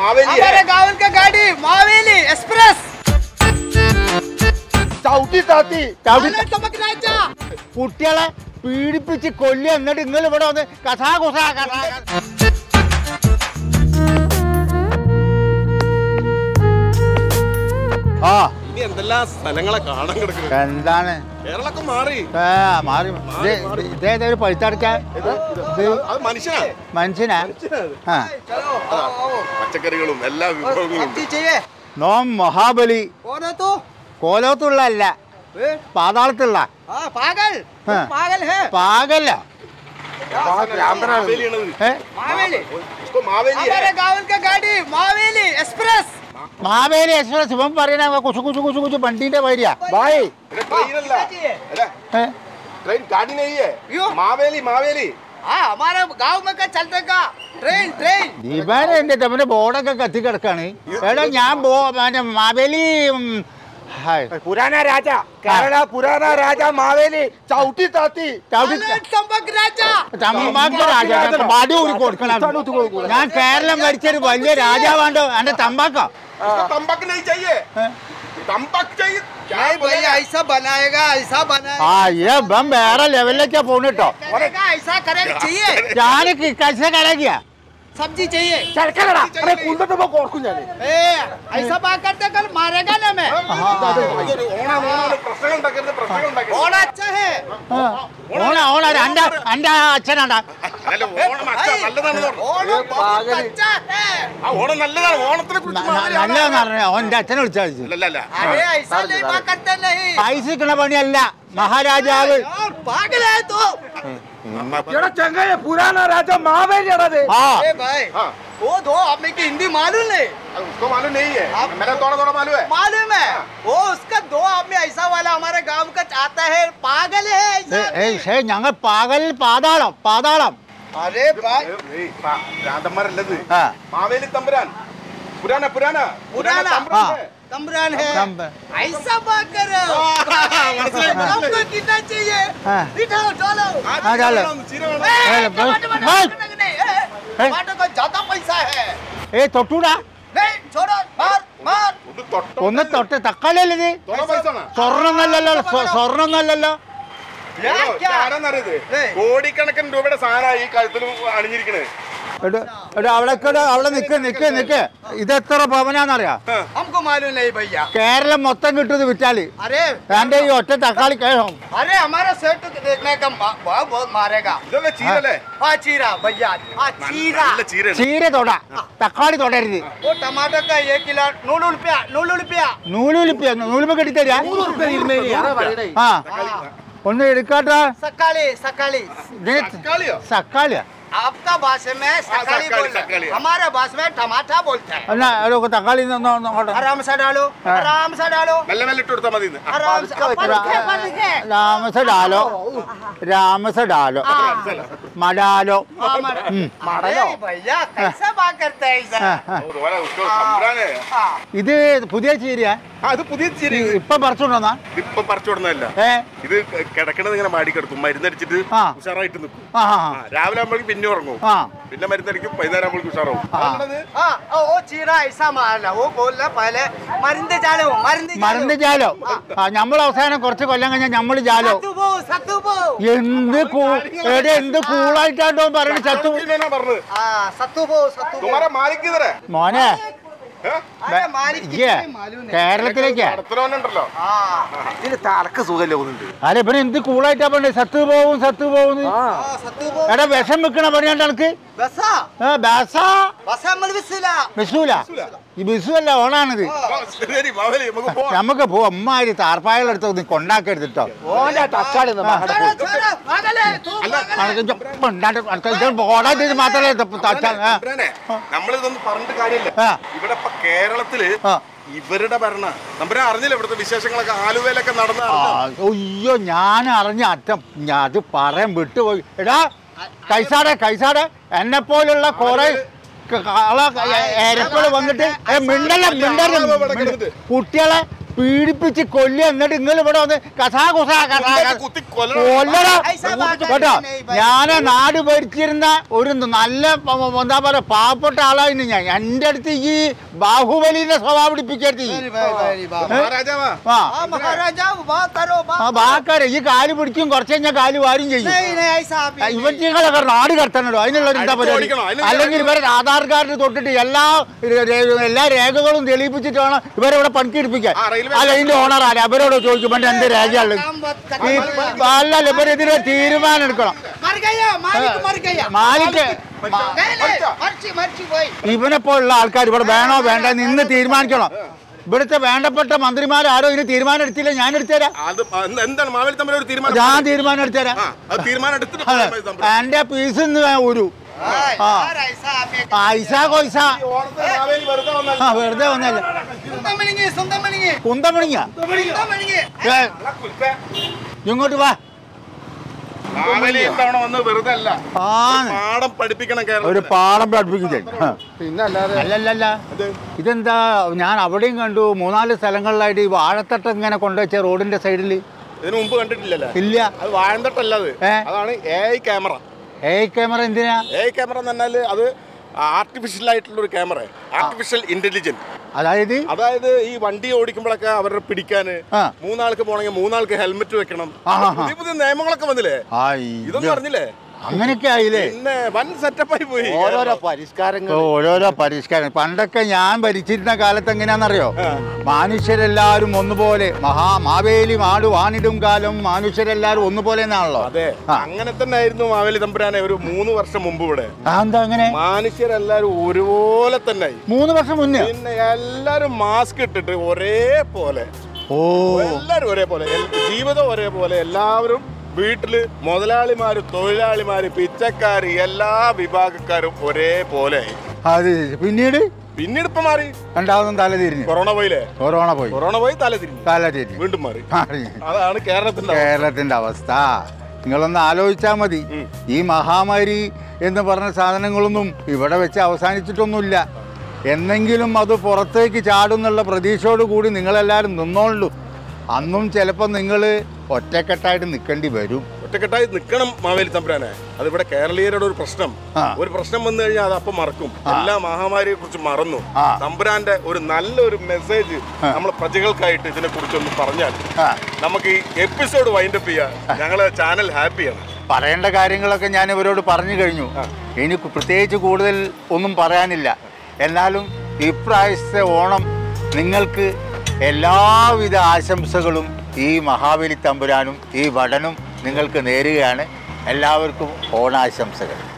മാവേലി हमारे गाँव का गाड़ी मावेली एक्सप्रेस ചവിട്ടി താത്തി आनंद चमक राजा കുട്ടികളെ പീഡിപ്പിച്ച് കൊല്ലുക എന്നിട്ട് നിങ്ങൾ ഇവിടെ വന്ന് കഥാ കുസാ കഥാ ആ ഇനി എന്തെല്ലാം സ്ഥലങ്ങളെ കാണാൻ കിടക്കുന്നത് എന്താണ് കേരളമൊക്കെ മാറി ഏ, മാറി ഇത് ഇതേതാ ഒരു പഴുത്തടക്കാൻ ഇത് അത് മനുഷ്യനാ മനുഷ്യനാ ആ चलो आओ आओ പച്ചക്കറികളും എല്ലാ വിഭവങ്ങളും ഉണ്ട് सब्जी चाहिए നോം മഹാബലി कौन है तू കോലോത്തുള്ള അല്ല ए, പാതാളത്തുള്ള हाँ पागल तू हाँ। पागल है പാകല്ല മാവേലിയാണത് ഏ मावेली ഇsko മാവേലിയെ हमारे गाँव का गाड़ी मावेली एक्सप्रेस മാവേലി എക്സ്പ്രസ് ഇവൻ പറയണ കുസു കുസു കുസു കുസു വണ്ടീന്റെ പേരിയാ ബായ് ട്രെയിൻ അല്ല चाहिए ഏ ട്രെയിൻ ഗാഡി नहीं है क्यों? മാവേലി മാവേലി हाँ हमारे गाँव में का चलते का ट्रेन ट्रेन ദീപാനെ എന്റെ തമ്മില് ബോർഡൊക്കെ കത്തി കിടക്കാണ് എടാ ഞാൻ പോ മറ്റേ മാവേലി ഉം, ഹായ്. പുരാണ രാജ കേരള പുരാണ രാജ മാവേലി ചവിട്ടി താത്തി ചവിട്ടി आनंद चमक राजा തമ്പാക്ക് രാജാ വടി ഊരി കൊടുക്കണം ഞാൻ കേരളം ഭരിച്ചൊരു വലിയ രാജാവാണ്ടോ എന്റെ തമ്പാക്കോ इसको तंबाक नहीं चाहिए तंबाक चाहिए क्या नहीं बोला? भैया ऐसा बनाएगा ऐसा बनाएगा ആ ഏ ബം വേറെ ലെവലിലേക്കാ പോണ് കേട്ടോ करेगा ऐसा करेगा चाहिए ഞാൻ കൈസ കടകിയ सब्जी चाहिए ചെറുക്കലടാ അറെ കുന്തത്തുമ്പോ കോർക്കും ഞാൻ ए ऐसा बात करते कल मारेगा ना मैं ഇതൊരു ഓണം ഓണം പ്രശ്നം ഉണ്ടാക്കരുത് പ്രശ്നം ഉണ്ടാക്കരുത് और अच्छा है ഓണ ഓണ എന്റെ എന്റെ അച്ഛനാണ്ടാ അല്ല ഓണം അച്ഛാ നല്ലതാണെന്ന് പറഞ്ഞു और बहुत अच्छा है ആ ഓണം നല്ലതാണ് ഓണത്തിനെ കുറിച്ച് മാവേലി ആണ്. നല്ലതെന്ന് പറഞ്ഞു ഓന്റെ അച്ഛനെ വിളിച്ചാൽ അല്ല അല്ല अरे ऐसा नहीं बात करते नहीं പൈസക്കണ പണിയല്ല മഹാരാജാവ് यार पागल है तू എടാ ചെങ്ങയ്യ പുരാണ രാജ മാവേലി എടത് ആ अरे भाई हाँ। वो दो हमें की हिंदी मालूम नहीं अब उसको मालूम नहीं है आप- मेरा थोड़ा थोड़ा मालूम है मालूम है वो उसका दो आदमी ऐसा वाला हमारे गांव का चाहता है पागल है ऐसा ഏയ് ശേ ഞങ്ങൾ പകൽ പാതാളം പാതാളം अरे भाई ഏയ്, പാ- ഭ്രാന്തന്മാരല്ലത് ആ മാവേലി തമ്പുരാൻ പുരാന പുരാന पुराना തമ്പുരാൻ हाँ। है. तमरान है തമ്പ- ऐसा बात कर रहे हो മനസ്സിലായി, മനസ്സിലായി. हमको कितना चाहिए हाँ। बिठाओ चलो ആ, ആ, ചാലോ. വേണം, ചീര വേണം. ए, ए, टमाटर बस, टमाटर बस। टमाटर नहीं ए, ए। टमाटर का ज्यादा पैसा है ഏയ് തൊട്ടൂടാ नहीं छोड़ो मार मार ഒന്ന് തൊട്ടോ ഒന്ന് തൊട്ട് തക്കാളി അല്ലേ ഇത് തൊട പൈസ ആണ്. സ്വർണ്ണം നല്ലല്ലോ സ്വർണ്ണം നല്ലല്ലോ क्या ഏതോ, क्या ഇതാരാന്നറിയത്? ഏയ്. കോടിക്കണക്കിന് രൂപയുടെ സാധനമാണ് ഈ കഴുത്തിൽ അണിഞ്ഞിരിക്കണത് എടോ എടോ അവിടെ അവിടെ നിക്ക് നിക്ക് നിക്ക് ഇത് എത്ര പവനാന്നറിയാ हमको मालूम नहीं भैया കേരളം മൊത്തം കിട്ടുന്നത് വിറ്റാല് अरे എന്റെ ഈ ഒറ്റ തക്കാളി കേൾക്കും अरे हमारा सेठ को देखने का मा- बहुत बहुत मारेगा ഇതല്ലേ ചീരല്ലേ हाँ चीरा भैया हाँ चीरा നല്ല ചീരയാണ് ചീര തൊട തക്കാളി തൊടരുത് वो टमाटर का एक किलो नूलू रुपया नूलू रुपया നൂലുലിപ്പിയ നൂലുമ്പ കെട്ടിത്തരാ ആ ഒന്ന് എടുക്കാട്ടാ सकाली सकाली ഇത് തക്കാളിയോ തക്കാളിയാ आपका भाषा में सकाली सकाली, बोलते सकाली। हैं हमारे भाषा में टमाटर बोलते हैं എന്നാ ഒരു തക്കാളി ഒന്ന് ഒന്ന് അങ്ങോട്ട് आराम से डालो आराम से डालो മെല്ലെ മെല്ലെ ഇട്ട് കൊടുത്താൽ മതി ഇന്ന്. आराम से पलके पलके രാമസ ഡാലോ രാമസ ഡാലോ മഡാലോ हाँ, मर- अरे भैया कैसे बात करते हैं ആ, सर ആ. ഓ, ഓല, ഉസ്കോ തമ്പുരാനെ. हाँ ഇത് പുതിയ ചീരയാ ആ, ഇത് പുതിയ ചീര ഇപ്പൊ പറിച്ചോണ്ടോന്നാ ഇപ്പൊ പറിച്ചു വിടുന്നതല്ല ഏ ഇത് കിടക്കണത് ഇങ്ങനെ മാടി കിടക്കും മരുന്നടിച്ചിട്ട് ആ. ഉഷാറായിട്ട് നിൽക്കും ആ ആ, ആ, രാവിലെ ആകുമ്പോഴേക്കും പിന്നെ ഉറങ്ങും ആ പിന്നെ മരുന്നടിക്കും വൈകുന്നേരം ആകുമ്പോഴേക്കും ഉഷാറാവും അതാണത്? हाँ ओ, वो चीरा ऐसा मारना वो बोल रहा पहले मरिंदे जालो मरिंदे മരുന്ന് ജാലോ ആ നമ്മൾ അവസാനം കുറച്ച് കൊല്ലം കഴിഞ്ഞാൽ നമ്മൾ ജാലോ सतुबो सतुबो എന്ത് കൂ എടെ എന്ത് കൂളായിട്ടാണ്ടോ പറയണ ചത്തു ഇതെന്നാ പറഞ്ഞത് हाँ सतुबो सतुबो തുമാരെ മാലിക് ഇതരെ മോനെ अरे मालिक ഇയ്യേ, कितने मालूम है കേരളത്തിലേക്കാ നടത്തണവനുണ്ടല്ലോ हाँ ഇതിന് തലക്ക് സുഖല്ലേ തോന്നുന്നുണ്ട് അല്ല ഇവന് എന്ത് കൂളായിട്ടാ പറഞ്ഞത് സത്ത് പോവും സത്ത് പോവും हाँ सतुबो എടാ വിഷം വെക്കണ പണിയാണ്ട് എനിക്ക് बसा ബാസാ बसा मलविसिला വിസൂല ഈ വിസു അല്ല ഓണാണിത് ആ, ശരി മാവേലി നമുക്ക് പോവാം നമുക്ക് പോ അമ്മാതിരി താർപ്പായകളെടുത്ത് ഒന്ന് കൊണ്ടാക്കരുത് കേട്ടോ ഓന്റെ തക്കാളി ഒന്ന് മഹടെ छोड़ो छोड़ो पागल है तू ഓടാൻ മാത്രമേ തച്ചാ- ആ. തമ്പുരാനെ, നമ്മളിതൊന്നും പറഞ്ഞിട്ട് കാര്യമില്ല ആ. ഇവിടെ ഇപ്പൊ കേരളത്തില് ആ. ഇവരുടെ ഭരണ നമ്പുരാൻ അറിഞ്ഞില്ല ഇവിടുത്തെ വിശേഷങ്ങളൊക്കെ ആലുവയിലൊക്കെ നടന്ന ആ, അയ്യോ ഞാൻ അറിഞ്ഞ അറ്റം ഞാൻ അത് പറയാൻ വിട്ടുപോയി എടാ കൈസാടെ കൈസാടെ എന്നെ പോലുള്ള കുറെ എരക്കള് വന്നിട്ട് ഏ, മിണ്ടല്ല മിണ്ടല്ല ആളാ ഇവിടെ മിണ്ട- കിടന്നിട്ട്. കുട്ടികളെ പീഡിപ്പിച്ച് കൊല്ലുക എന്നിട്ട് നിങ്ങൾ ഇവിടെ വന്ന് കഥാ കുസാ കഥാ കൊണ്ടേറ്റ് കുത്തി കൊല്ലണം. കൊല്ലടാ ഐസാ ബാഗ കേട്ടോ नहीं भाई। ഞാൻ നാട് ഭരിച്ചിരുന്ന ഒരു നല്ല പ- പ- എന്താ പറയാ പാവപ്പെട്ട ആളായിരുന്നു ഞാൻ എൻ്റെ അടുത്ത് ഈ ബാഹുബലിന്റെ സ്വഭാവം പിടിപ്പിക്കരുത് ഈ. वेरी भाई वेरी बाप മഹാരാജാവാ ആ हाँ महाराजा बात करो ആ बात ബാക്കാരെ ഈ കാല് പിടിക്കും കുറച്ച് കഴിഞ്ഞാൽ കാല് വാരും ചെയ്യും नहीं नहीं ऐसा आप ही नहीं। ഇവറ്റിങ്ങളൊക്കെ നാട് കടത്തണല്ലോ അതിനുള്ള ഒരു എന്താ അടിച്ച് പരിപാടി ഓടിക്കണോ? അതിന് അല്ലെങ്കിൽ ഇവരെ ആധാർ കാർഡ് തൊട്ടിട്ട് എല്ലാ രേ- എല്ലാ രേഖകളും തെളിയിപ്പിച്ചിട്ട് വേണം ഇവരെ ഇവിടെ പണിക്കെടുപ്പിക്കാൻ ആ, റെയിൽവേ അല്ല ഇതിന്റെ ഓണർ ആര് അവരോട് ചോദിക്കുമ്പോൾ എന്ത് രേഖയുള്ളത് काम मत कर ഈ അല്ലല്ല ഇവരെതിരെ തീരുമാനം എടുക്കണം मर गया मालिक मर गया മാലിക്ക് नहीं नहीं मर्ची मर्ची भाई ഇവനെ പോലുള്ള ആൾക്കാർ ഇവിടെ വേണോ വേണ്ട നിന്ന് തീരുമാനിക്കണം ഇവിടുത്തെ വേണ്ടപ്പെട്ട മന്ത്രിമാർ ആരോ ഇതിന് തീരുമാനം എടുത്തില്ല ഞാൻ എടുത്തുതരാം അത് എന്ത്- എന്താണ് മാവേലി തമ്മിൽ ഒരു തീരുമാനം ഞാൻ തീരുമാനം എടുത്തുതരാം ആ അത് തീരുമാനം എടുത്തിട്ട് അതെ മാവേലി തമ്പുരാൻ. എന്റെ പീസ് ഒരു हाँ, हाँ। यार ऐसा आप ये- ഐസ കൊയ്സ ഈ ഓണത്തിന് മാവേലി വെറുതെ വന്നല്ല. ആ വെറുതെ വന്നല്ല सुनता मिलेंगे सुनता मिलेंगे കുന്തമണിങ്ങ सुनता मिलेंगे ഏ, അല്ല, കുൽപ്പേ. ഇങ്ങോട്ട് വാ മാവേലി ഇത്തവണ വന്ന് വെറുതെ അല്ല ആ പാഠം പഠിപ്പിക്കണം ഒരു കേരളത്തിൽ പാടം പഠിപ്പിക്കില്ലേ പിന്നെ അല്ലാതെ അല്ലല്ലല്ല ഇതെന്താ ഞാൻ അവിടെയും കണ്ടു മൂന്നാല് സ്ഥലങ്ങളിലായിട്ട് ഈ വാഴത്തട്ട ഇങ്ങനെ കൊണ്ടുവച്ച റോഡിന്റെ സൈഡിൽ ഇതിനു മുമ്പ് കണ്ടിട്ടില്ലല്ലേ ഇല്ല അത് വാഴന്തട്ടല്ല അത് ഏ? അതാണ് എ ഐ ക്യാമറ ഏ ക്യാമറ എന്തിനാ എ ഐ ക്യാമറ എന്ന് പറഞ്ഞാൽ അത് ആർട്ടിഫിഷ്യൽ ആയിട്ടുള്ള ഒരു ക്യാമറ ആർട്ടിഫിഷ്യൽ ഇന്റലിജന്റ് അതായത് അതായത് ഈ വണ്ടി ഓടിക്കുമ്പോഴൊക്കെ അവരെ പിടിക്കാന് ആ. മൂന്നാൾക്ക് പോണെങ്കിൽ മൂന്നാൾക്ക് ഹെൽമെറ്റ് വെക്കണം ആ, ആ, ആ. പുതിയ പുതിയ നിയമങ്ങളൊക്കെ വന്നില്ലേ ആയി ഇതൊന്നും അറിഞ്ഞില്ലേ അങ്ങനെയൊക്കെ ആയില്ലേ പിന്നെ വൻ സെറ്റപ്പായി പോയി ഓരോരോ പരിഷ്കാരങ്ങൾ ഓ, ഓരോരോ പരിഷ്കാരം പണ്ടൊക്കെ ഞാൻ ഭരിച്ചിരുന്ന കാലത്ത് എങ്ങനെയാണെന്നറിയോ മനുഷ്യരെല്ലാവരും ഒന്നുപോലെ മഹാ മാവേലി മാട് വാണിടും കാലം മനുഷ്യരെല്ലാവരും ഒന്നുപോലെ എന്നാണല്ലോ അതെ ആ. അങ്ങനെ തന്നെ ആയിരുന്നു മാവേലി തമ്പുരാനെ ഒരു മൂന്ന് വർഷം മുമ്പ് ഇവിടെ ആ, എന്താ അങ്ങനെ മനുഷ്യരെല്ലാരും ഒരുപോലെ തന്നെ ആയി. മൂന്ന് വർഷം മുന്നേ പിന്നെ എല്ലാരും മാസ്ക് ഇട്ടിട്ട് ഒരേപോലെ ഓ എല്ലാരും ഒരേപോലെ എൽ- ജീവിതം ഒരേപോലെ എല്ലാവരും വീട്ടില് മുതലാളിമാര് തൊഴിലാളിമാര് പിച്ചക്കാര് എല്ലാ വിഭാഗക്കാരും ഒരേപോലെ ആയി അത് ശരി. പിന്നീട് പിന്നീട് ഇപ്പൊ മാറി രണ്ടാമതും തല തിരിഞ്ഞു കൊറോണ പോയില്ലേ കൊറോണ പോയി കൊറോണ പോയി തല തിരിഞ്ഞു തല തിരിഞ്ഞു വീണ്ടും മാറി മാറി. അതാണ് കേരളത്തിന്റെ അവസ്ഥ. കേരളത്തിന്റെ അവസ്ഥ നിങ്ങളൊന്ന് ആലോചിച്ചാൽ മതി ഉം. ഈ മഹാമാരി എന്ന് പറഞ്ഞ സാധനങ്ങളൊന്നും ഇവിടെ വെച്ച് അവസാനിച്ചിട്ടൊന്നുമില്ല എന്നെങ്കിലും അത് പുറത്തേക്ക് ചാടുന്നുള്ള പ്രതീക്ഷയോട് കൂടി നിങ്ങളെല്ലാവരും നിന്നോളൂ അന്നും ചിലപ്പോൾ നിങ്ങൾ ഒറ്റക്കെട്ടായിട്ട് നിൽക്കേണ്ടി വരും ഒറ്റക്കെട്ടായി നിൽക്കണം മാവേലി തമ്പുരാനെ അത് ഇവിടെ കേരളീയരുടെ ഒരു പ്രശ്നം ആ. ഒരു പ്രശ്നം വന്നു കഴിഞ്ഞാൽ അത് അപ്പം മറക്കും എല്ലാ മഹാമാരിയെ കുറിച്ച് മറന്നു ആ. തമ്പുരാന്റെ ഒരു നല്ലൊരു മെസ്സേജ് നമ്മൾ പ്രജകൾക്കായിട്ട് ഇതിനെ കുറിച്ചൊന്ന് പറഞ്ഞാൽ ആ. നമുക്ക് ഈ എപ്പിസോഡ് വൈൻഡപ്പ് ചെയ്യാൻ ഞങ്ങളെ ചാനൽ ഹാപ്പിയാണ് പറയേണ്ട കാര്യങ്ങളൊക്കെ ഞാൻ ഇവരോട് പറഞ്ഞു കഴിഞ്ഞു ഇനി കു- പ്രത്യേകിച്ച് കൂടുതൽ ഒന്നും പറയാനില്ല എന്നാലും ഇപ്രാവശ്യത്തെ ഓണം നിങ്ങൾക്ക് എല്ലാവിധ ആശംസകളും ഈ മഹാബലി തമ്പുരാനും ഈ വടനും നിങ്ങൾക്ക് നേരുകയാണ് എല്ലാവർക്കും ഓണാശംസകൾ